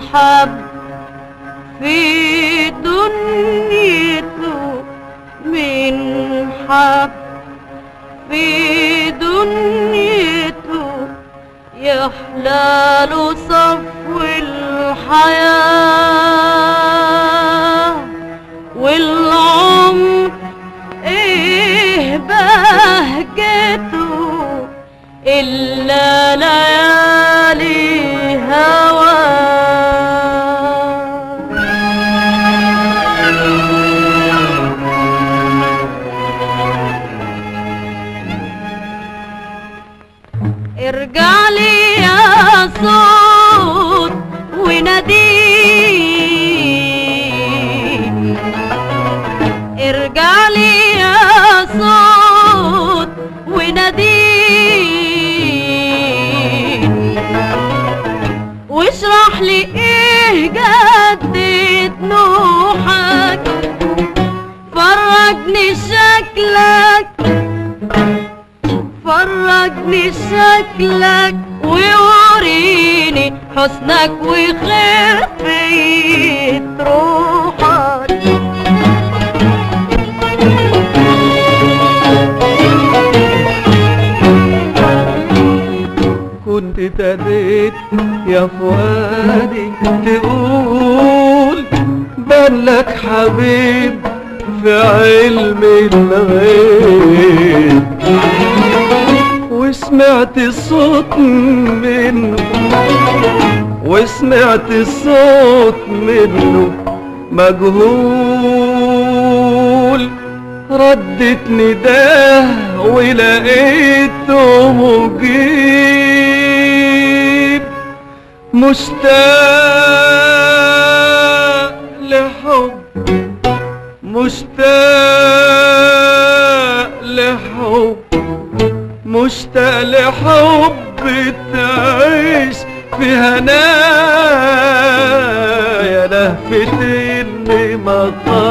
حب في دنيته من حب في دنيته يحلاله صفو الحياة والعمر ايه بهجته إلا ليالي هواه ارجع لي يا صوت وناديني ارجع لي يا صوت وناديني واشرح لي ايه جدت نوحك فرجني شكلك فرجني شكلك ووريني حسنك وخفية روحك كنت ابتديت يا فؤادي تقول بالك حبيب في علم الغيب وسمعت الصوت منه وسمعت الصوت منه مجهول ردت نداه ولقيته مجيب مشتاق لحب مشتاق لحب مشتاق لحب تعيش في هنايا لهفة اللي ما